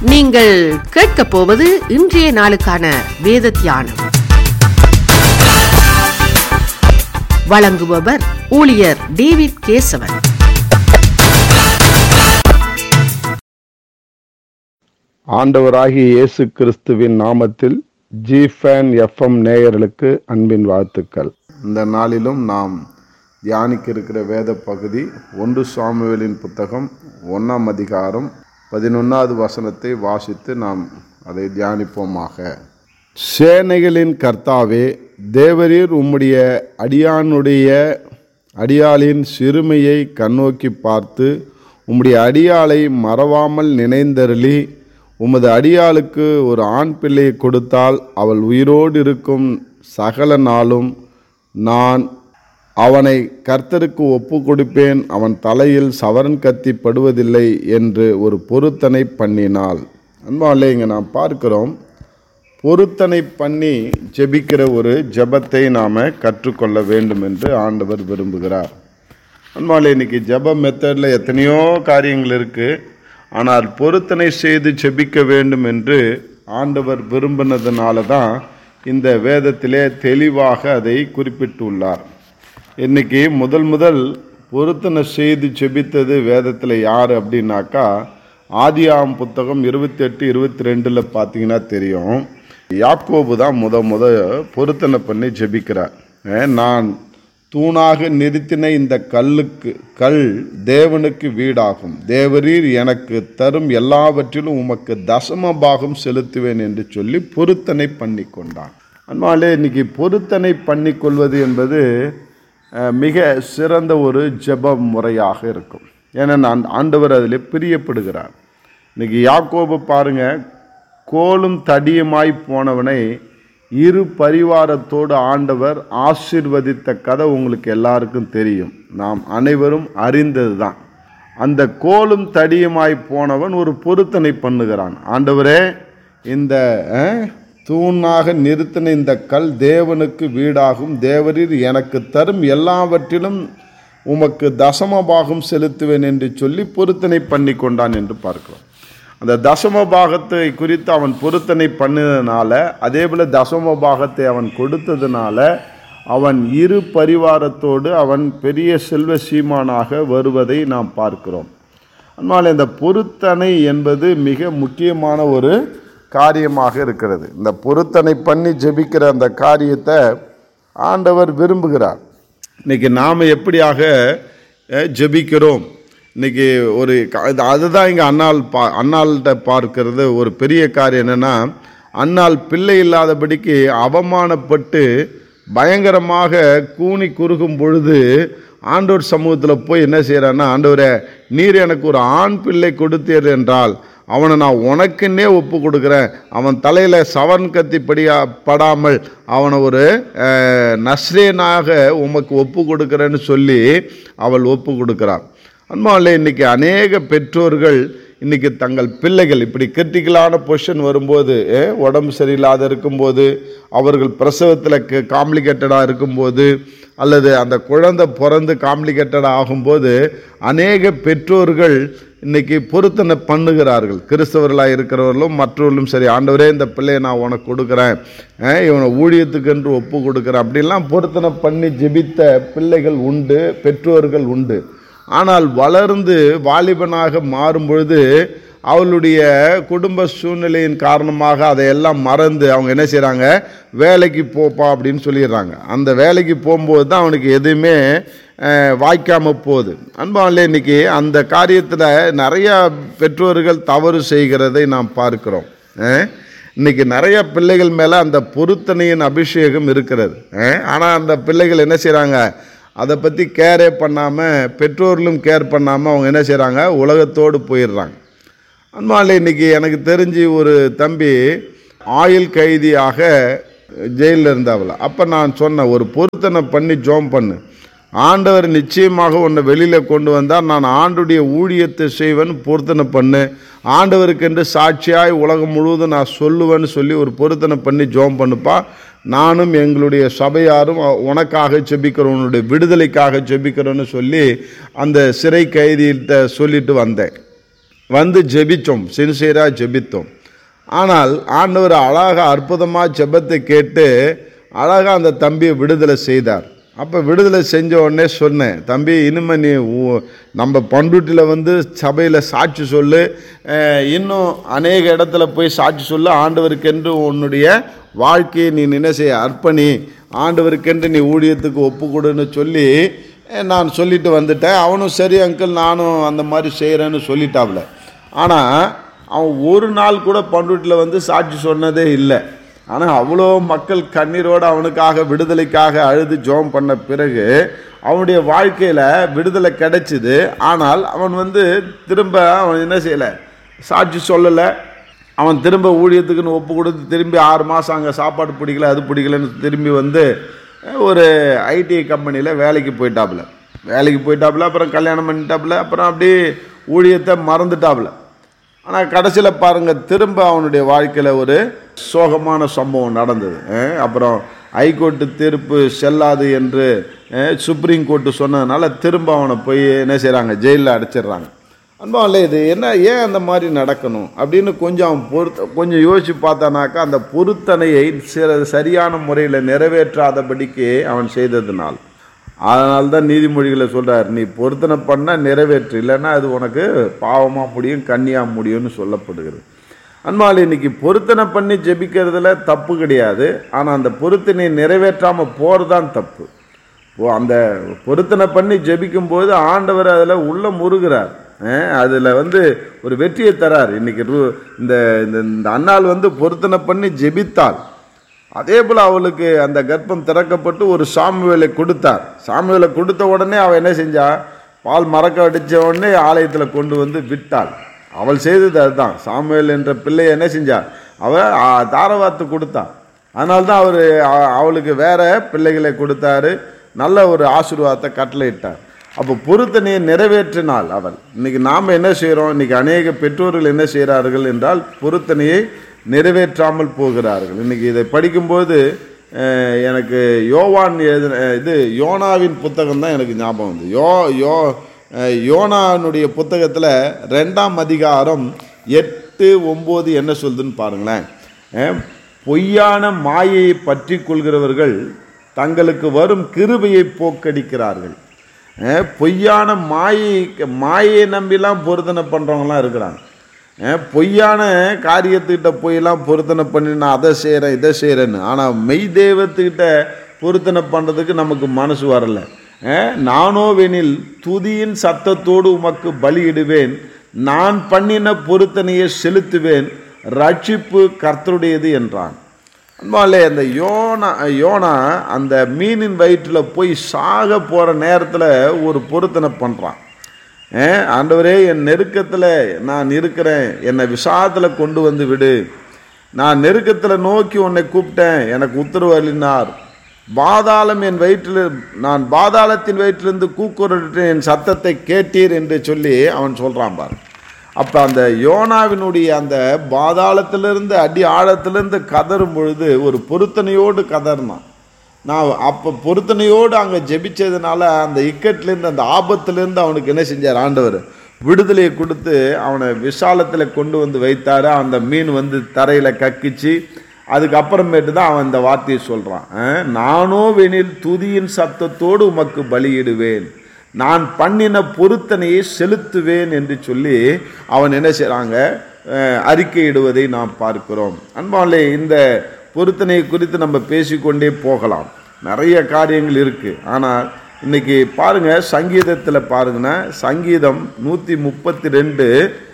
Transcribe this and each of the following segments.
நீங்கள் கேட்கப் போவது இன்றைய நாளுக்கான வேத தியானம் வழங்குபவர் ஊழியர் டேவிட் கேசவன் ஆண்டவராகிய இயேசு கிறிஸ்துவின் நாமத்தில் ஜிஃபேன் எஃப்எம் நேயர்களுக்கு அன்பின் வாழ்த்துக்கள் இந்த நாளிலும் நாம் தியானிக்க இருக்கிற வேத பகுதி ஒன்று சாமுவேலின் புத்தகம் ஒன்றாம் அதிகாரம் பதினொன்றாவது வசனத்தை வாசித்து நாம் அதை தியானிப்போமாக சேனைகளின் கர்த்தாவே தேவரீர் உம்முடைய அடியானுடைய அடியாளின் சிறுமையை கண்ணோக்கி பார்த்து உம்முடைய அடியாளை மறவாமல் நினைந்தருளி உமது அடியாளுக்கு ஒரு ஆண் பிள்ளையை கொடுத்தால் அவள் உயிரோடு இருக்கும் சகல நாளும் நான் அவனை கர்த்தருக்கு ஒப்பு கொடுப்பேன் அவன் தலையில் சவரன் கத்தி படுவதில்லை என்று ஒரு பொருத்தனை பண்ணினாள் அன்பாலே இங்கே நாம் பார்க்கிறோம் பொருத்தனை பண்ணி ஜெபிக்கிற ஒரு ஜெபத்தை நாம் கற்றுக்கொள்ள வேண்டும் என்று ஆண்டவர் விரும்புகிறார் அன்பாலே இன்னைக்கு ஜெப மெத்தடில் எத்தனையோ காரியங்கள் இருக்குது ஆனால் பொருத்தனை செய்து ஜெபிக்க வேண்டும் என்று ஆண்டவர் விரும்பினதுனால தான் இந்த வேதத்திலே தெளிவாக அதை குறிப்பிட்டுள்ளார் இன்னைக்கு முதல் முதல் பொருத்தனை செய்து ஜெபித்தது வேதத்தில் யார் அப்படின்னாக்கா ஆதியாம் புத்தகம் இருபத்தி எட்டு இருபத்தி ரெண்டில் பார்த்தீங்கன்னா தெரியும் யாக்கோபு தான் முத முத பொருத்தனை பண்ணி ஜெபிக்கிறார் அஹ் நான் தூணாக நிறுத்தின இந்த கல்லுக்கு கல் தேவனுக்கு வீடாகும் தேவரீர் எனக்கு தரும் எல்லாவற்றிலும் உமக்கு தசம பாகம் செலுத்துவேன் என்று சொல்லி பொருத்தனை பண்ணி கொண்டான் அன்பாலே இன்னைக்கு பொருத்தனை பண்ணி கொள்வது என்பது அஹ், மிக சிறந்த ஒரு ஜெப முறையாக இருக்கும் ஏன்னா நான் ஆண்டவர் அதில் பிரியப்படுகிறார் இன்னைக்கு யாக்கோபு பாருங்க கோலும் தடியுமாய் போனவனை இரு பரிவாரத்தோடு ஆண்டவர் ஆசீர்வதித்த கதை உங்களுக்கு எல்லாருக்கும் தெரியும் நாம் அனைவரும் அறிந்தது தான் அந்த கோலும் தடியுமாய் போனவன் ஒரு பொருத்தனை பண்ணுகிறான் ஆண்டவரே இந்த அஹ், தூணாக நிறுத்தின இந்த கல் தேவனுக்கு வீடாகும் தேவரீர் எனக்கு தரும் எல்லாவற்றிலும் உமக்கு தசமபாகம் செலுத்துவேன் என்று சொல்லி பொருத்தனை பண்ணி கொண்டான் என்று பார்க்கிறோம் அந்த தசம பாகத்தை குறித்து அவன் பொருத்தனை பண்ணதுனால அதே போல் தசம பாகத்தை அவன் கொடுத்ததுனால அவன் இரு பரிவாரத்தோடு அவன் பெரிய செல்வ சீமானாக வருவதை நாம் பார்க்கிறோம் அதனால் இந்த பொருத்தனை என்பது மிக முக்கியமான ஒரு காரியமாக இருக்கிறது இந்த பொருத்தனை பண்ணி ஜெபிக்கிற அந்த காரியத்தை ஆண்டவர் விரும்புகிறார் இன்னைக்கு நாம் எப்படியாக அஹ், ஜெபிக்கிறோம் இன்னைக்கு ஒரு க- அது- அதுதான் இங்கே அண்ணால் பா அண்ணாள்கிட்ட பார்க்கிறது ஒரு பெரிய காரியம் என்னென்னா அண்ணாள் பிள்ளை இல்லாதபடிக்கு அவமானப்பட்டு பயங்கரமாக கூனி குறுகும் பொழுது ஆண்டவர் சமூகத்தில் போய் என்ன செய்கிறான்னா ஆண்டவரே நீர் எனக்கு ஒரு ஆண் பிள்ளை கொடுத்தீர் என்றால் அவனை நான் உனக்குன்னே ஒப்பு கொடுக்குறேன் அவன் தலையில் சவன் கத்தி படியா படாமல் அவனை ஒரு அஹ், நஸ்ரேனாக உமக்கு ஒப்பு கொடுக்குறேன்னு சொல்லி அவள் ஒப்பு கொடுக்குறாள் அன்பாலே இன்னைக்கு அநேக பெற்றோர்கள் இன்னைக்கு தங்கள் பிள்ளைகள் இப்படி கிரிட்டிக்கலான பொசிஷன் வரும்போது அஹ், உடம்பு சரியில்லாத இருக்கும்போது அவர்கள் பிரசவத்தில் காம்ப்ளிகேட்டடாக இருக்கும்போது அல்லது அந்த குழந்தை பிறந்து காம்ப்ளிகேட்டடாக ஆகும்போது அநேக பெற்றோர்கள் இன்னைக்கு பொருத்தனை பண்ணுகிறார்கள் கிறிஸ்தவர்களாக இருக்கிறவர்களும் மற்றவர்களும் சரி ஆண்டவரே இந்த பிள்ளையை நான் உனக்கு கொடுக்குறேன் அஹ், இவனை ஊழியத்துக்கென்று ஒப்பு கொடுக்குறேன் அப்படிலாம் பொருத்தனை பண்ணி ஜெபித்த பிள்ளைகள் உண்டு பெற்றோர்கள் உண்டு ஆனால் வளர்ந்து வாலிபனாக மாறும் பொழுது அவளுடைய குடும்ப சூழ்நிலையின் காரணமாக அதையெல்லாம் மறந்து அவங்க என்ன செய்கிறாங்க வேலைக்கு போப்பா அப்படின்னு சொல்லிடுறாங்க அந்த வேலைக்கு போகும்போது தான் அவனுக்கு எதுவுமே வாய்க்காமல் போகுது அன்பாலே இன்னைக்கு அந்த காரியத்தில் நிறையா பெற்றோர்கள் தவறு செய்கிறதை நாம் பார்க்கிறோம் அஹ், இன்னைக்கு நிறைய பிள்ளைகள் மேலே அந்த பொருத்தனையின் அபிஷேகம் இருக்கிறது ஆனால் அந்த பிள்ளைகள் என்ன செய்கிறாங்க அதை பற்றி கேரே பண்ணாமல் பெற்றோர்களும் கேர் பண்ணாமல் அவங்க என்ன செய்கிறாங்க உலகத்தோடு போயிடுறாங்க அன்பாலே இன்னைக்கு எனக்கு தெரிஞ்சு ஒரு தம்பி ஆயுள் கைதியாக ஜெயிலில் இருந்தாவில் அப்போ நான் சொன்னேன் ஒரு பொருத்தனை பண்ணி ஜோம் பண்ணு ஆண்டவர் நிச்சயமாக உன்னை வெளியில் கொண்டு வந்தால் நான் ஆண்டுடைய ஊழியத்தை செய்வேன் பொருத்தனை பண்ணு ஆண்டவருக்கென்று சாட்சியாய் உலகம் முழுவதும் நான் சொல்லுவேன்னு சொல்லி ஒரு பொருத்தனை பண்ணி ஜோம் பண்ணுப்பா நானும் எங்களுடைய சபையாரும் உனக்காக ஜெபிக்கிறோம் உன்னுடைய விடுதலைக்காக ஜெபிக்கிறோன்னு சொல்லி அந்த சிறை கைதியிட்ட சொல்லிட்டு வந்தேன் வந்து ஜெபித்தோம் சின்சியராக ஜெபித்தோம் ஆனால் ஆண்டவர் அழகாக அற்புதமாக ஜெபத்தை கேட்டு அழகாக அந்த தம்பியை விடுதலை செய்தார் அப்போ விடுதலை செஞ்ச உடனே சொன்னேன் தம்பி இனிமே நீ ஊ- நம்ம பண்ருட்டியில் வந்து சபையில் சாட்சி சொல்லு அஹ், இன்னும் அநேக இடத்துல போய் சாட்சி சொல்லு ஆண்டவருக்கென்று உன்னுடைய வாழ்க்கையை நீ என்ன செய்ய அர்ப்பணி ஆண்டவருக்கென்று நீ ஊழியத்துக்கு ஒப்பு கொடுன்னு சொல்லி அஹ், நான் சொல்லிட்டு வந்துட்டேன் அவனும் சரி அங்கிள் நானும் அந்த மாதிரி செய்கிறேன்னு சொல்லிட்டாப்ல ஆனால் அவன் ஒரு நாள் கூட பண்ருட்டில் வந்து சாட்சி சொன்னதே இல்லை ஆனால் அவ்வளோ மக்கள் கண்ணீரோடு அவனுக்காக விடுதலைக்காக அழுது ஜோம் பண்ண பிறகு அவனுடைய வாழ்க்கையில் விடுதலை கிடைச்சிது ஆனால் அவன் வந்து திரும்ப அவன் என்ன செய்யலை சாட்சி சொல்லலை அவன் திரும்ப ஊழியத்துக்குன்னு ஒப்பு கொடுத்து திரும்பி ஆறு மாதம் அங்கே சாப்பாடு பிடிக்கல அது பிடிக்கலன்னு திரும்பி வந்து ஒரு ஐடி கம்பெனியில் வேலைக்கு போயிட்டாப்புல வேலைக்கு போயிட்டாப்புல அப்புறம் கல்யாணம் பண்ணிட்டாப்புல அப்புறம் அப்படியே ஊழியத்தை மறந்துட்டாப்புல ஆனால் கடைசியில் பாருங்கள் திரும்ப அவனுடைய வாழ்க்கையில் ஒரு சோகமான சம்பவம் நடந்தது அஹ் அப்புறம் ஹைகோர்ட்டு தீர்ப்பு செல்லாது என்று அஹ் சுப்ரீம் கோர்ட்டு சொன்னதுனால திரும்ப அவனை போய் என்ன செய்கிறாங்க ஜெயிலில் அடைச்சிடுறாங்க அன்பாவில் இது என்ன ஏன் அந்த மாதிரி நடக்கணும் அப்படின்னு கொஞ்சம் அவன் பொறுத்த கொஞ்சம் யோசித்து பார்த்தானாக்கா அந்த பொருத்தனையை சில சரியான முறையில் நிறைவேற்றாதபடிக்கு அவன் செய்ததுனால் அதனால தான் நீதிமொழிகளை சொல்கிறார் நீ பொருத்தனை பண்ணால் நிறைவேற்று இல்லைன்னா அது உனக்கு பாவமாக முடியும் கன்னியாக முடியும்னு சொல்லப்படுகிறது அன்பால் இன்னைக்கு பொருத்தனை பண்ணி ஜெபிக்கிறதுல தப்பு கிடையாது ஆனால் அந்த பொருத்தனை நிறைவேற்றாமல் போகிறது தான் தப்பு ஓ அந்த பொருத்தனை பண்ணி ஜெபிக்கும்போது ஆண்டவர் அதில் உள்ள முருகிறார் அதில் வந்து ஒரு வெற்றியை தரார் இன்னைக்கு ரு- இந்த இந்த இந்த அன்னாள் வந்து பொருத்தனை பண்ணி ஜெபித்தாள் அதே போல் அவளுக்கு அந்த கர்ப்பம் திறக்கப்பட்டு ஒரு சாமுவேலை கொடுத்தார் சாமுவேலை கொடுத்த உடனே அவள் என்ன செஞ்சா பால் மறக்க அடித்த உடனே ஆலயத்தில் கொண்டு வந்து விட்டாள் அவள் செய்தது அதுதான் சாமுவேல் என்ற பிள்ளையை என்ன செஞ்சா அவள் ஆ, தாரவாத்து கொடுத்தாள் அதனால தான் அவர் அவளுக்கு வேற பிள்ளைகளை கொடுத்தாரு நல்ல ஒரு ஆசீர்வாதத்தை கட்டளையிட்டார் அப்போ பொருத்தனையை நிறைவேற்றினாள் அவள் இன்னைக்கு நாம் என்ன செய்கிறோம் இன்னைக்கு அநேக பெற்றோர்கள் என்ன செய்கிறார்கள் என்றால் பொருத்தனையை நிறைவேற்றாமல் போகிறார்கள் இன்னைக்கு இதை படிக்கும்போது அஹ், எனக்கு யோவான் எழுதின இது யோனாவின் புத்தகம் தான் எனக்கு ஞாபகம் வந்து யோ யோ அஹ், யோனானுடைய புத்தகத்தில் ரெண்டாம் அதிகாரம் எட்டு ஒம்பது என்ன சொல்லுதுன்னு பாருங்களேன் அஹ், பொய்யான மாயையை பற்றி கொள்கிறவர்கள் தங்களுக்கு வரும் கிருபையை போக்கடிக்கிறார்கள் அஹ், பொய்யான மாயை மாயை நம்பிலாம் பொருத்தனை பண்ணுறவங்களாம் இருக்கிறாங்க அஹ், பொய்யான காரியத்துக்கிட்ட போயெல்லாம் பொருத்தனை பண்ணி நான் அதை செய்கிறேன் இதை செய்கிறேன்னு ஆனால் மெய் தெய்வத்துக்கிட்ட பொருத்தனை பண்ணுறதுக்கு நமக்கு மனசு வரல அஹ், நானோவெனில் துதியின் சத்தத்தோடு உமக்கு பலியிடுவேன் நான் பண்ணின பொருத்தனையை செலுத்துவேன் ரட்சிப்பு கர்த்தருடையது என்றான் அன்பாலே அந்த யோனா யோனா அந்த மீனின் வயிற்றில் போய் சாக போகிற நேரத்தில் ஒரு பொருத்தனை பண்ணுறான் ஆண்டவரே என் நெருக்கத்தில் நான் இருக்கிறேன் என்னை விஷாதத்தில் கொண்டு வந்து விடு நான் நெருக்கத்தில் நோக்கி உன்னை கூப்பிட்டேன் எனக்கு உத்தரவு அளினார் பாதாளம் என் வயிற்றில் நான் பாதாளத்தின் வயிற்றிலிருந்து கூக்குரலிட்டேன் என் சத்தத்தை கேட்டீர் என்று சொல்லி அவன் சொல்கிறான் பாரு அப்போ அந்த யோனாவினுடைய அந்த பாதாளத்திலிருந்து அடி ஆழத்திலிருந்து கதறும் பொழுது ஒரு பொருத்தனையோடு கதறினான் நான் அப்போ பொருத்தனையோடு அங்கே ஜெபிச்சதுனால அந்த இக்கட்லேருந்து அந்த ஆபத்துலேருந்து அவனுக்கு என்ன செஞ்சார் ஆண்டவர் விடுதலையை கொடுத்து அவனை விசாலத்தில் கொண்டு வந்து வைத்தாரு அந்த மீன் வந்து தரையில் கக்கிச்சு அதுக்கப்புறமேட்டு தான் அவன் இந்த வார்த்தையை சொல்கிறான் நானோ வெனில் துதியின் சத்தத்தோடு உமக்கு பலியிடுவேன் நான் பண்ணின பொருத்தனையை செலுத்துவேன் என்று சொல்லி அவன் என்ன செய்கிறாங்க அறிக்கையிடுவதை நாம் பார்க்கிறோம் அன்பாலே இந்த பொருத்தனை குறித்து நம்ம பேசிக்கொண்டே போகலாம் நிறைய காரியங்கள் இருக்குது ஆனால் இன்னைக்கு பாருங்க சங்கீதத்தில் பாருங்கன்னா சங்கீதம் நூற்றி முப்பத்தி ரெண்டு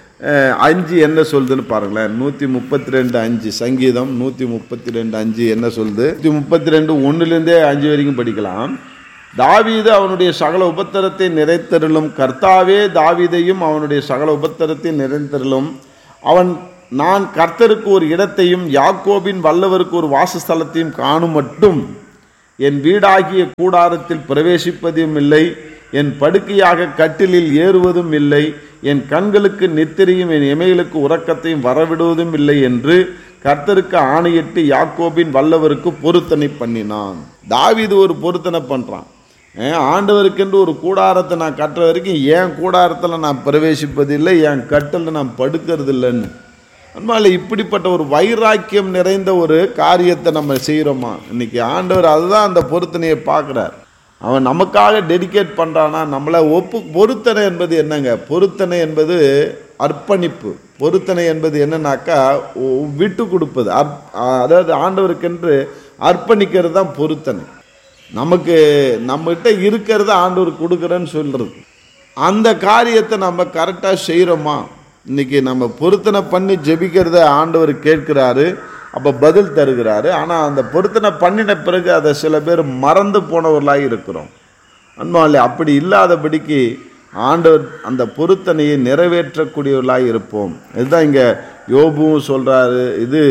அஞ்சு என்ன சொல்லுதுன்னு பாருங்களேன் நூற்றி முப்பத்தி ரெண்டு அஞ்சு சங்கீதம் நூற்றி முப்பத்தி ரெண்டு அஞ்சு என்ன சொல்லுது நூற்றி முப்பத்தி ரெண்டு ஒன்றுலேருந்தே அஞ்சு வரைக்கும் படிக்கலாம் தாவீது அவனுடைய சகல உபத்திரத்தை நிறைத்தருளும் கர்த்தாவே தாவீதையும் அவனுடைய சகல உபத்திரத்தை நிறைத்தருளும் அவன் நான் கர்த்தருக்கு ஒரு இடத்தையும் யாக்கோபின் வல்லவருக்கு ஒரு வாசஸ்தலத்தையும் காணும் மட்டும் என் வீடாகிய கூடாரத்தில் பிரவேசிப்பதும் இல்லை என் படுக்கையாக கட்டிலில் ஏறுவதும் இல்லை என் கண்களுக்கு நித்திரையும் என் இமைகளுக்கு உறக்கத்தையும் வரவிடுவதும் இல்லை என்று கர்த்தருக்கு ஆணையிட்டு யாக்கோபின் வல்லவருக்கு பொருத்தனை பண்ணினான் தாவீது ஒரு பொருத்தனை பண்ணுறான் ஏன் ஆண்டவருக்கென்று ஒரு கூடாரத்தை நான் கட்டுற வரைக்கும் என் கூடாரத்தில் நான் பிரவேசிப்பதில்லை என் கட்டில் நான் படுக்கிறது இல்லைன்னு அதனால இப்படிப்பட்ட ஒரு வைராக்கியம் நிறைந்த ஒரு காரியத்தை நம்ம செய்கிறோமா இன்னைக்கு ஆண்டவர் அதுதான் அந்த பொருத்தனையை பார்க்குறார் அவன் நமக்காக டெடிகேட் பண்ணுறானா நம்மளை ஒப்பு பொருத்தனை என்பது என்னங்க பொருத்தனை என்பது அர்ப்பணிப்பு பொருத்தனை என்பது என்னன்னாக்கா ஒ- விட்டு கொடுப்பது அர்ப் அதாவது ஆண்டவருக்கென்று அர்ப்பணிக்கிறது தான் பொருத்தனை நமக்கு நம்மகிட்ட இருக்கிறத ஆண்டவர் கொடுக்குறேன்னு சொல்கிறது அந்த காரியத்தை நம்ம கரெக்டாக செய்கிறோமா இன்னைக்கு நம்ம பொருத்தனை பண்ணி ஜெபிக்கிறத ஆண்டவர் கேட்கிறாரு அப்போ பதில் தருகிறாரு ஆனால் அந்த பொருத்தனை பண்ணின பிறகு அதை சில பேர் மறந்து போனவர்களாக இருக்கிறோம் அன்பாலே அப்படி இல்லாதபடிக்கு ஆண்டவர் அந்த பொருத்தனையை நிறைவேற்றக்கூடியவர்களாக இருப்போம் இதுதான் இங்கே யோபுவும் சொல்கிறாரு இது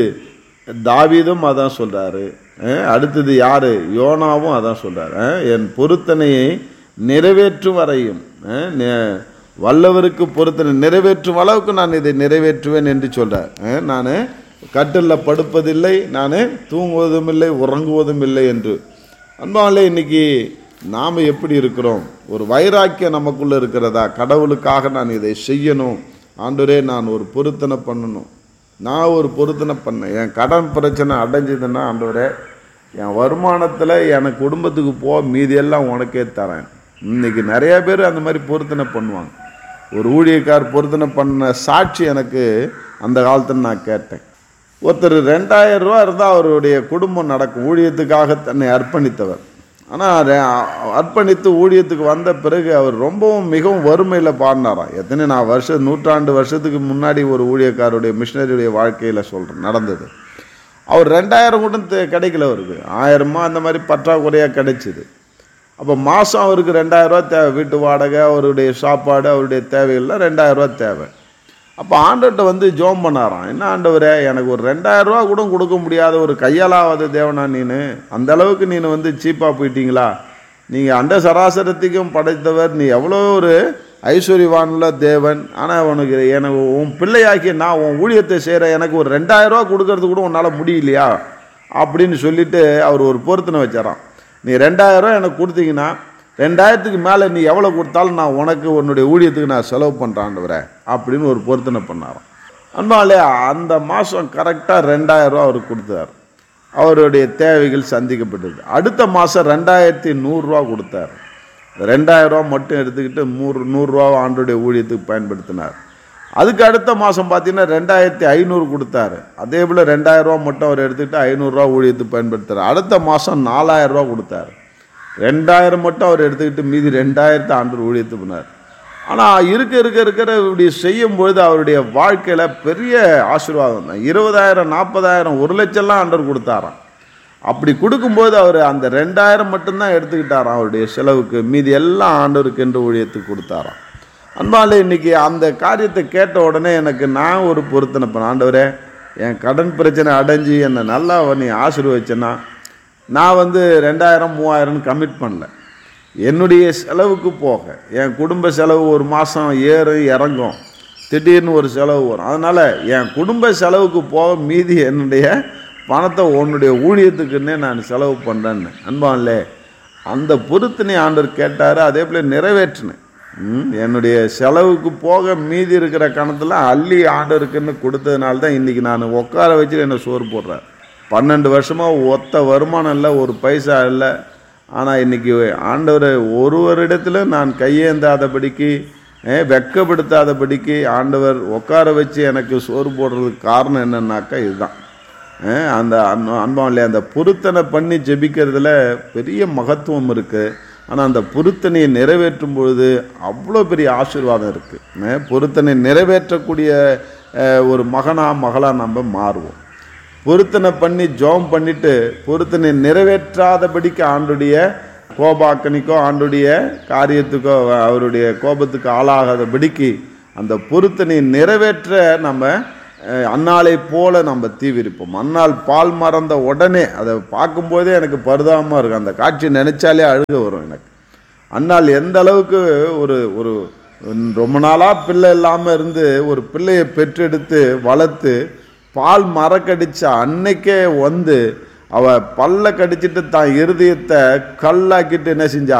தாவீதும் அதான் சொல்கிறாரு அடுத்தது யார் யோனாவும் அதான் சொல்கிறாரு என் பொருத்தனையை நிறைவேற்றும் வரையும் அஹ், நெ- வல்லவருக்கு பொருத்தனை நிறைவேற்றும் அளவுக்கு நான் இதை நிறைவேற்றுவேன் என்று சொல்கிறார் நான் கட்டிலில் படுப்பதில்லை நான் தூங்குவதும் இல்லை உறங்குவதும் இல்லை என்று அன்பாலே இன்னைக்கு நாம் எப்படி இருக்கிறோம் ஒரு வைராக்கியம் நமக்குள்ளே இருக்கிறதா கடவுளுக்காக நான் இதை செய்யணும் ஆண்டவரே நான் ஒரு பொருத்தனை பண்ணணும் நான் ஒரு பொருத்தனை பண்ணேன் என் கடன் பிரச்சனை அடைஞ்சதுன்னா ஆண்டவரே என் வருமானத்தில் எனக்கு குடும்பத்துக்கு போ மீதியெல்லாம் உனக்கே தரேன் இன்னைக்கு நிறைய பேர் அந்த மாதிரி பொருத்தனை பண்ணுவாங்க ஒரு ஊழியக்கார் பொருத்தனை பண்ண சாட்சி எனக்கு அந்த காலத்தில் நான் கேட்டேன் ஒருத்தர் ரெண்டாயிரம் ரூபா இருந்தால் அவருடைய குடும்பம் நடக்கும் ஊழியத்துக்காக தன்னை அர்ப்பணித்தவர் ஆனால் அர்ப்பணித்து ஊழியத்துக்கு வந்த பிறகு அவர் ரொம்பவும் மிகவும் வறுமையில் பாடினாராம் எத்தனை நான் வருஷம் நூற்றாண்டு வருஷத்துக்கு முன்னாடி ஒரு ஊழியக்காரருடைய மிஷினரியுடைய வாழ்க்கையில் சொல்கிறேன் நடந்தது அவர் ரெண்டாயிரம் கூட தெ- கிடைக்கல அவருக்கு ஆயிரமா அந்த மாதிரி பற்றாக்குறையாக கிடைச்சிது அப்போ மாதம் அவருக்கு ரெண்டாயிரம் ரூபா தேவை வீட்டு வாடகை அவருடைய சாப்பாடு அவருடைய தேவைகள்லாம் ரெண்டாயிரம் ரூபா தேவை அப்போ ஆண்டவர்கிட்ட வந்து ஜோம் பண்ணாராம் என்ன ஆண்டவரே எனக்கு ஒரு ரெண்டாயிரம் ரூபா கூட கொடுக்க முடியாத ஒரு கையாலாவது தேவனா நீனு அந்த அளவுக்கு நீ வந்து சீப்பாக போயிட்டீங்களா நீங்கள் அந்த சராசரத்துக்கும் படைத்தவர் நீ எவ்வளோ ஒரு ஐஸ்வர்யவான்ல தேவன் ஆனால் உனக்கு எனக்கு உன் பிள்ளையாக்கி நான் உன் ஊழியத்தை செய்கிற எனக்கு ஒரு ரெண்டாயிரம் ரூபா கொடுக்கறது கூட உன்னால் முடியலையா அப்படின்னு சொல்லிட்டு அவர் ஒரு பொருத்தனை வச்சாராம் நீ ரெண்டாயிரம் ரூபா எனக்கு கொடுத்தீங்கன்னா ரெண்டாயிரத்துக்கு மேலே நீ எவ்வளோ கொடுத்தாலும் நான் உனக்கு உன்னுடைய ஊழியத்துக்கு நான் செலவு பண்ணுறான்டுவரேன் அப்படின்னு ஒரு பொருத்தனை பண்ணாராம் அன்பாலே அந்த மாதம் கரெக்டாக ரெண்டாயிரம் ரூபா அவருக்கு கொடுத்தார் அவருடைய தேவைகள் சந்திக்கப்பட்டது அடுத்த மாதம் ரெண்டாயிரத்தி நூறுரூவா கொடுத்தார் ரெண்டாயிரம் ரூபா மட்டும் எடுத்துக்கிட்டு நூறு நூறுரூவா ஆண்டுடைய ஊழியத்துக்கு பயன்படுத்தினார் அதுக்கு அடுத்த மாதம் பார்த்தீங்கன்னா ரெண்டாயிரத்தி ஐநூறு கொடுத்தாரு அதே போல் ரெண்டாயிரம் ரூபா மட்டும் அவர் எடுத்துக்கிட்டு ஐநூறுரூவா ஊழியத்துக்கு பயன்படுத்துறாரு அடுத்த மாதம் நாலாயிரம் ரூபா கொடுத்தாரு ரெண்டாயிரம் மட்டும் அவர் எடுத்துக்கிட்டு மீதி ரெண்டாயிரத்து ஆண்டு ஊழியத்துக்கு பண்ணார் ஆனால் இருக்க இருக்க இருக்கிற இப்படி செய்யும் பொழுது அவருடைய வாழ்க்கையில் பெரிய ஆசீர்வாதம் தான் இருபதாயிரம் நாற்பதாயிரம் ஒரு லட்சம்லாம் ஆண்டவர் கொடுத்தாராம் அப்படி கொடுக்கும்போது அவர் அந்த ரெண்டாயிரம் மட்டும்தான் எடுத்துக்கிட்டாராம் அவருடைய செலவுக்கு மீதி எல்லாம் ஆண்டவருக்கு என்று ஊழியத்துக்கு கொடுத்தாராம் அன்பாலே இன்னைக்கு அந்த காரியத்தை கேட்ட உடனே எனக்கு நான் ஒரு பொருத்தனை பண்ண ஆண்டவரே என் கடன் பிரச்சனை அடைஞ்சு என்னை நல்லா நீ ஆசீர்வச்சேன்னா நான் வந்து ரெண்டாயிரம் மூவாயிரம்னு கமிட் பண்ணல என்னுடைய செலவுக்கு போக என் குடும்ப செலவு ஒரு மாதம் ஏறும் இறங்கும் திடீர்னு ஒரு செலவு வரும் அதனால் என் குடும்ப செலவுக்கு போக மீதி என்னுடைய பணத்தை உன்னுடைய ஊழியத்துக்குன்னே நான் செலவு பண்ணுறேன்னு அன்பான்லே அந்த பொருத்தனை ஆண்டவர் கேட்டார் அதே போல் நிறைவேற்றினேன் ம், என்னுடைய செலவுக்கு போக மீதி இருக்கிற கணத்தில் அள்ளி ஆண்டவருக்குன்னு கொடுத்ததுனால தான் இன்றைக்கி நான் உட்கார வச்சு என்னை சோறு போடுறார் பன்னெண்டு வருஷமாக ஒத்த வருமானம் இல்லை ஒரு பைசா இல்லை ஆனால் இன்னைக்கு ஆண்டவர் ஒருவரிடத்துல நான் கையேந்தாதபடிக்கு அஹ், வெட்கப்படுத்தாதபடிக்கு ஆண்டவர் உட்கார வச்சு எனக்கு சோறு போடுறதுக்கு காரணம் என்னன்னாக்கா இதுதான் அஹ், அந்த அன்ப- அன்பாவிலே அந்த பொருத்தனை பண்ணி ஜெபிக்கிறதுல பெரிய மகத்துவம் இருக்குது ஆனால் அந்த பொருத்தனையை நிறைவேற்றும் பொழுது அவ்வளோ பெரிய ஆசீர்வாதம் இருக்குது பொருத்தனை நிறைவேற்றக்கூடிய அஹ், ஒரு மகனா மகளா நம்ம மாறுவோம் பொருத்தனை பண்ணி ஜோம் பண்ணிட்டு பொருத்தனை நிறைவேற்றாதபடிக்கு ஆண்டுடைய கோபாக்கனிக்கோ ஆண்டுடைய காரியத்துக்கோ அவ- அவருடைய கோபத்துக்கு ஆளாகாதபடிக்கு அந்த பொருத்தனை நிறைவேற்ற நம்ம அஹ், அன்னாளை போல நம்ம தீவிரிப்போம் அன்னாள் பால் மறந்த உடனே அதை பார்க்கும்போதே எனக்கு பரிதாபமாக இருக்கும் அந்த காட்சி நினைச்சாலே அழுக வரும் எனக்கு அன்னாள் எந்த அளவுக்கு ஒரு ஒரு ரொம்ப நாளாக பிள்ளை இல்லாமல் இருந்து ஒரு பிள்ளையை பெற்றெடுத்து வளர்த்து பால் மரக்கடிச்ச அன்னைக்கே வந்து அவ பல்ல கடிச்சிட்டு தான் இருதயத்தை கல்லாக்கிட்டு என்ன செஞ்சா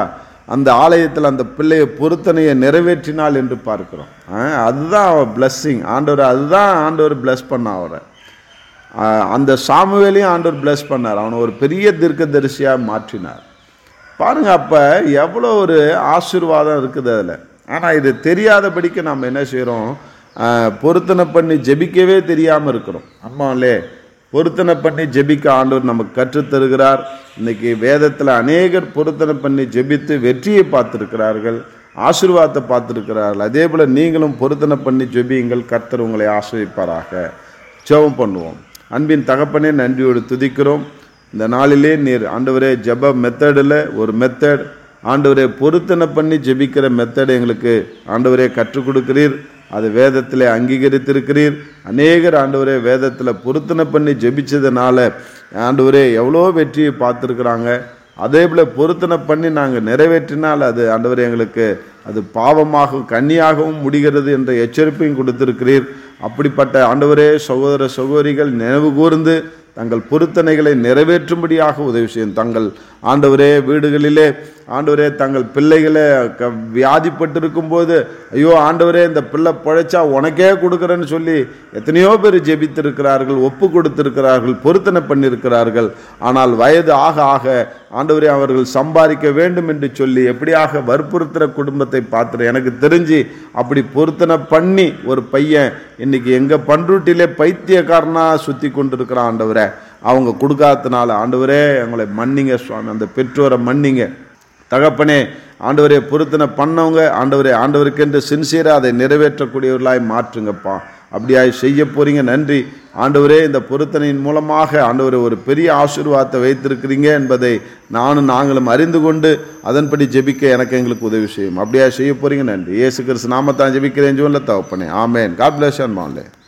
அந்த ஆலயத்தில் அந்த பிள்ளையை பொருத்தனையை நிறைவேற்றினாள் என்று பார்க்கிறோம் ஆ, அதுதான் அவள் பிளஸ்ஸிங் ஆண்டவர் அதுதான் ஆண்டவர் பிளஸ் பண்ண அவரை ஆ, அந்த சாமுவேலையும் ஆண்டவர் பிளஸ் பண்ணார் அவனை ஒரு பெரிய தீர்க்கதரிசியாக மாற்றினார் பாருங்க அப்போ எவ்வளோ ஒரு ஆசீர்வாதம் இருக்குது அதில் ஆனால் இது தெரியாதபடிக்கு நம்ம என்ன செய்கிறோம் பொருத்தனை பண்ணி ஜெபிக்கவே தெரியாமல் இருக்கிறோம் அம்மாவிலே பொருத்தனை பண்ணி ஜெபிக்க ஆண்டவர் நமக்கு கற்றுத் தருகிறார் இன்னைக்கு வேதத்தில் அநேகர் பொருத்தனை பண்ணி ஜெபித்து வெற்றியை பார்த்துருக்கிறார்கள் ஆசீர்வாதத்தை பார்த்துருக்கிறார்கள் அதே போல் நீங்களும் பொருத்தனை பண்ணி ஜெபியுங்கள் கர்த்தர் உங்களை ஆசிரியப்பாராக ஜெபம் பண்ணுவோம் அன்பின் தகப்பனே நன்றியோடு துதிக்கிறோம் இந்த நாளிலே நீர் ஆண்டவரே ஜெப மெத்தடில் ஒரு மெத்தட் ஆண்டவரே பொருத்தனை பண்ணி ஜெபிக்கிற மெத்தட் எங்களுக்கு ஆண்டவரே கற்றுக் கொடுக்கிறீர் அது வேதத்தில் அங்கீகரித்திருக்கிறீர் அநேகர் ஆண்டவரே வேதத்தில் பொருத்தனை பண்ணி ஜெபிச்சதுனால ஆண்டவரே எவ்வளோ வெற்றியை பார்த்துருக்குறாங்க அதே போல் பொருத்தனை பண்ணி நாங்கள் நிறைவேற்றினால் அது ஆண்டவரே எங்களுக்கு அது பாவமாகவும் கன்னியாகவும் முடிகிறது என்ற எச்சரிப்பையும் கொடுத்திருக்கிறீர் அப்படிப்பட்ட ஆண்டவரே சகோதர சகோதரிகள் நினைவு கூர்ந்து தங்கள் பொருத்தனைகளை நிறைவேற்றும்படியாக உதவி செய்யும் தங்கள் ஆண்டவரே வீடுகளிலே ஆண்டவரே தங்கள் பிள்ளைகளை க வியாதிப்பட்டிருக்கும் போது ஐயோ ஆண்டவரே இந்த பிள்ளை பிழைச்சா உனக்கே கொடுக்குறேன்னு சொல்லி எத்தனையோ பேர் ஜெபித்திருக்கிறார்கள் ஒப்பு கொடுத்திருக்கிறார்கள் பொருத்தனை பண்ணியிருக்கிறார்கள் ஆனால் வயது ஆக ஆக ஆண்டவரே அவர்கள் சம்பாதிக்க வேண்டும் என்று சொல்லி எப்படியாக வற்புறுத்துகிற குடும்பத்தை பார்த்துரு எனக்கு தெரிஞ்சு அப்படி பொருத்தனை பண்ணி ஒரு பையன் இன்னைக்கு எங்கள் பண்ருட்டிலே பைத்தியக்காரனா சுற்றி கொண்டிருக்கிறான் ஆண்டவரே அவங்க கொடுக்காதனால ஆண்டவரே எங்களை மன்னிங்க சுவாமி அந்த பெற்றோரை மன்னிங்க தகப்பனே ஆண்டவரே பொருத்தனை பண்ணவங்க ஆண்டவரே ஆண்டவருக்கென்று சின்சியராக அதை நிறைவேற்றக்கூடியவர்களாய் மாற்றுங்கப்பா அப்படியாய் செய்ய போறீங்க நன்றி ஆண்டவரே இந்த பொருத்தனையின் மூலமாக ஆண்டவரே ஒரு பெரிய ஆசீர்வாதத்தை வைத்திருக்கிறீங்க என்பதை நானும் நாங்களும் அறிந்து கொண்டு அதன்படி ஜெபிக்க எனக்கு எங்களுக்கு உதவி செய்யும் அப்படியா செய்ய போறீங்க நன்றி இயேசு கிறிஸ்து நாமத்தான் ஜெபிக்கிறேன் ஜோன்ல தகப்பனே ஆமேன் காட் பிளஸ் அண்ட் மாலே